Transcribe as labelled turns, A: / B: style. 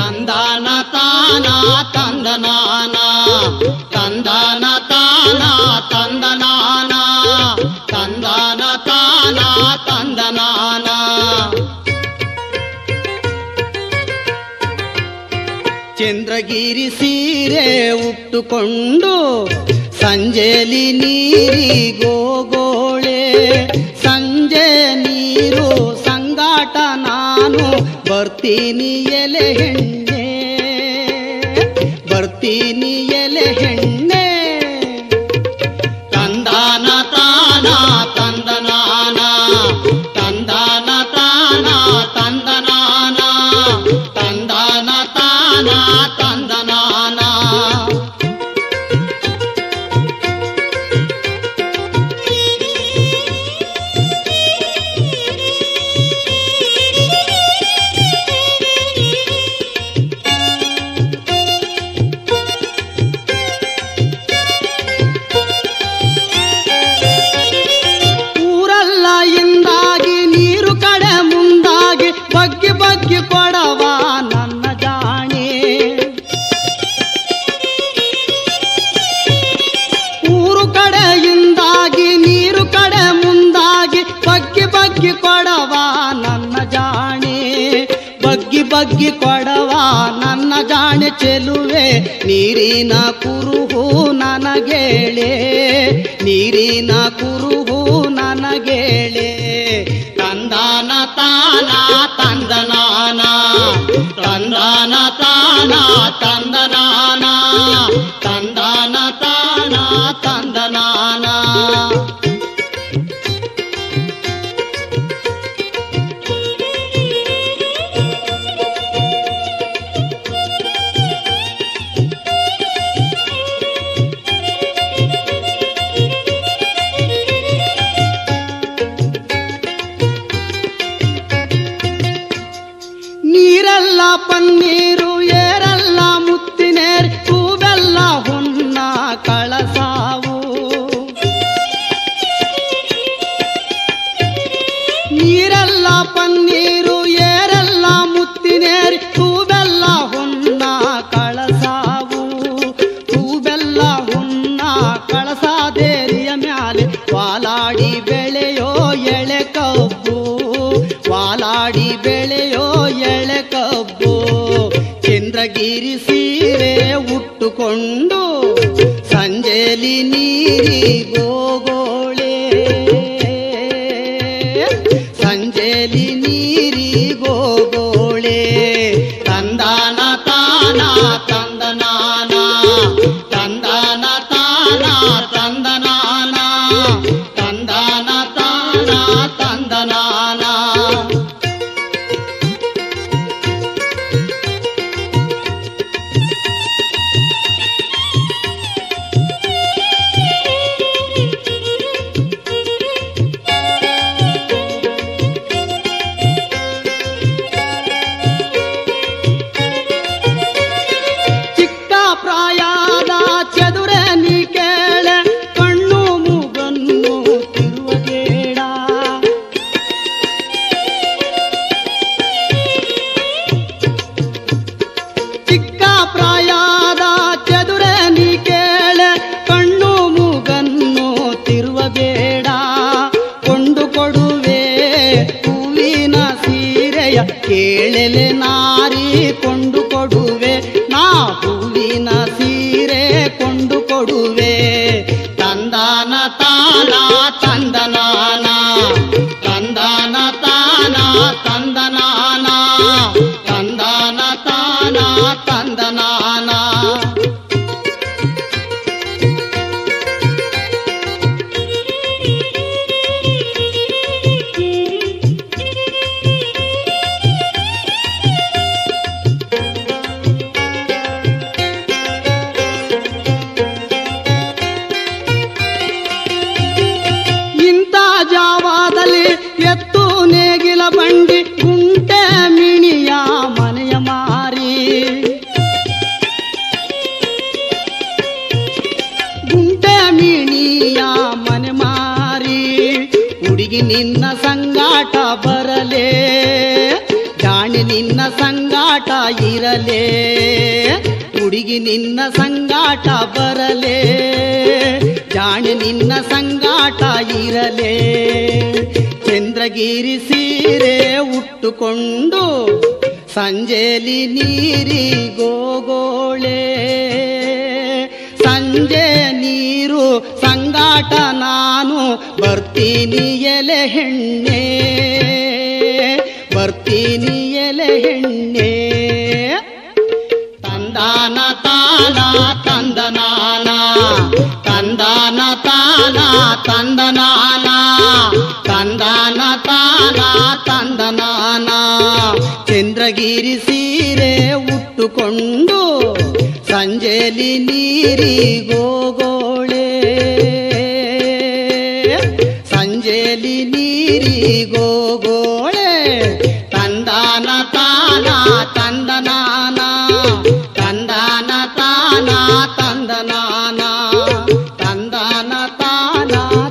A: ತಂದಾನ ತಾನ ತಂದನಾನ ತಂದಾನ ತಾನ ತಂದನಾನ ತಂದಾನ ತಾನ ತಂದನಾನ ಚಂದ್ರಗಿರಿ ಸೀರೆ ಉಟ್ಟುಕೊಂಡು ಸಂಜೆಲಿ ನೀರಿಗೋಗೋಳೆ ಸಂಜೆ ನೀರು ಸಂಗಾಟ ನಾನು ಬರ್ತೀನಿ ಎಲೆ ಹೆಣ್ಣೆ ಬರ್ತೀನಿ ಎಲೆ ಹೆಣ್ಣೆ ತಂದಾನ ತಾನ ತಂದನಾನ ತಂದಾನ ತಾನ ತಂದನಾನ ತಂದಾನ ತಾನ ತಂದನಾನ ಊರಲ್ಲ ಇಂದಾಗಿ ನೀರು ಕಡೆ ಮುಂದಾಗಿ ಬಗ್ಗಿ ಬಗ್ಗಿ ಕೊಡವ ನನ್ನ ಜಾಣೆ ಊರು ಕಡೆಯಿಂದಾಗಿ ನೀರು ಕಡೆ ಮುಂದಾಗಿ ಬಗ್ಗಿ ಬಗ್ಗಿ ಕೊಡವ ನನ್ನ ಜಾಣೆ ಬಗ್ಗಿ ಬಗ್ಗಿ ಕೊಡವ ನನ್ನ ಜಾಣೆ ಚೆಲುವೆ ನೀರಿನ ಕುರುಹು ನನಗೇಳೆ ನೀರಿನ ಕುರುಹು ನನಗೇಳೆ ತಂದಾನ ತಾನ ತಂದನಾನ ತಂದಾನ ತಾನ ತಂದನಾನ ತಂದಾನ ತಾನ ತಂದನಾನ ನೀರೆಲ್ಲ ಪನ್ನೀರು ಏರೆಲ್ಲ ಮುತ್ತಿನೇರ್ ಹೂವೆಲ್ಲ ಹುನ್ನ ಕಳಸಾವು ನೀರೆಲ್ಲ ಪನ್ನೀರು ಏರೆಲ್ಲ ಮುತ್ತಿನೇರ್ ಹೂವೆಲ್ಲ ಹುನ್ನ ಕಳಸಾವು ಹೂವೆಲ್ಲ ಹುನ್ನ ಕಳಸಾದೇರಿಯ ಮ್ಯಾಲೆ ವಾಲಾಡಿ ಬೆಳೆಯೋ ಎಳೆ ಕಬ್ಬು ವಾಲಾಡಿ ಬೆಳೆಯೋ ಎಳೆ ಕಬ್ಬು ಚಂದ್ರಗಿರಿ ಸೀರೆ ಉಟ್ಟುಕೊಂಡು ಸಂಜೆಲಿ ನೀರಿಗೋಗೋಳೆ ಸಂಜೆಲಿ ನೀರಿಗೋಗೋಳೆ ತಂದಾನ ತಾನ ತಂದನಾನ ತಂದಾನ ತಾನ ತಂದನಾನ ತಂದಾನ ತಾನ ತಂದನಾನ ಚಿಕ್ಕ ಪ್ರಾಯದ ಚದುರೆ ನೀ ಕೇಳ ಕಣ್ಣು ಮೂಗನ್ನು ತಿರುವ ಬೇಡ ಚಿಕ್ಕ ಪ್ರಾಯದ ಚದುರೆ ನೀ ಕೇಳ ಕಣ್ಣು ಮೂಗನ್ನು ತಿರುವ ಬೇಡ ಕೊಂಡು ಕೊಡುವೆ ಹೂವಿನ ಸೀರೆಯ ಕೇಳಲೆ ನಾರಿ ಕೊಂಡು ಕೊಡುವೆ ನಾ ಹೂವಿನ ಸೀರೆ ಕೊಂಡು ಕೊಡುವೆ ತಂದಾನ ತಾನ ತಂದನಾನ ತಂದಾನ ತಾನ ತಂದನಾನ ತಂದಾನ ತಾನ ತಂದನಾನ ಇಂಥ ಜಾವದಲ್ಲಿ ಎತ್ತು ನೇಗಿಲ ಬಂಡಿ ಗುಂಟೆ ಮಿಣಿಯ ಮನೆಯ ಮಾರಿ ಗುಂಟೆ ಮಿಣಿಯ ಮನೆ ಮಾರಿ ಹುಡುಗಿ ನಿನ್ನ ಸಂಗಾಟ ಬರಲೇ ಜಾಣಿ ನಿನ್ನ ಸಂಗಾಟ ಸಂಗಾಟ ಇರಲೇ ಹುಡುಗಿ ನಿನ್ನ ಸಂಗಾಟ ಬರಲೇ ಜಾಣೆ ನಿನ್ನ ಸಂಗಾಟ ಇರಲೇ ಚಂದ್ರಗಿರಿ ಸೀರೆ ಉಟ್ಟುಕೊಂಡು ಸಂಜೆಲಿ ನೀರಿ ಗೋಗೋಳೆ ಸಂಜೆ ನೀರು ಸಂಗಾಟ ನಾನು ಬರ್ತೀನಿ ಎಲೆ ಹೆಣ್ಣೆ ಬರ್ತೀನಿ ಎಲೆ ಹೆಣ್ಣೆ ತಂದಾನ ತಾನ ತಂದನಾನ ತಂದಾನ ತಾನ ತಂದನಾನ ತಂದಾನ ತಾನ ತಂದನಾನ ಚಂದ್ರಗಿರಿ ಸೀರೆ ಉಟ್ಟುಕೊಂಡು ಸಂಜೆಲಿ ನೀರಿ ಗೋಗೋಳೆ ಸಂಜೆಲಿ ನೀರಿ ಗೋಗೋಳೆ ತಂದಾನ ತಾನ ತಂದನಾನ ತಂದಾನ ತಾನ ತಂದನಾನ ತಂದಾನ ತಾನ